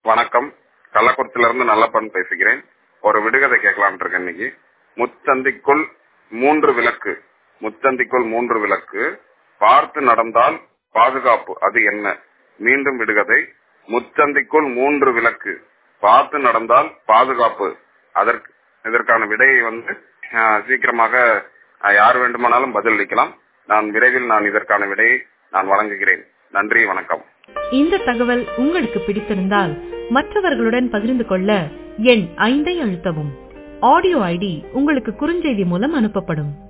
வணக்கம் கள்ளக்குறிச்சியில இருந்து நல்லப்பன் பேசுகிறேன் ஒரு விடுகதை கேட்கலான் இருக்கேன் இன்னைக்கு முச்சந்திக்குள் மூன்று விளக்கு முச்சந்திக்குள் மூன்று விளக்கு பார்த்து நடந்தால் பாதுகாப்பு அது என்ன மீண்டும் விடுகதை முச்சந்திக்குள் மூன்று விளக்கு பார்த்து நடந்தால் பாதுகாப்பு அதற்கு இதற்கான விடையை வந்து ஆஹ், சீக்கிரமாக ஆஹ், யார் வேண்டுமானாலும் பதிலளிக்கலாம் நான் விரைவில் நான் இதற்கான விடையை நான் வழங்குகிறேன் நன்றி வணக்கம் இந்த தகவல் உங்களுக்கு பிடித்திருந்தால் மற்றவர்களுடன் பகிர்ந்து கொள்ள எண் ஐந்தை அழுத்தவும் ஆடியோ ஐடி உங்களுக்கு குறுஞ்செய்தி மூலம் அனுப்பப்படும்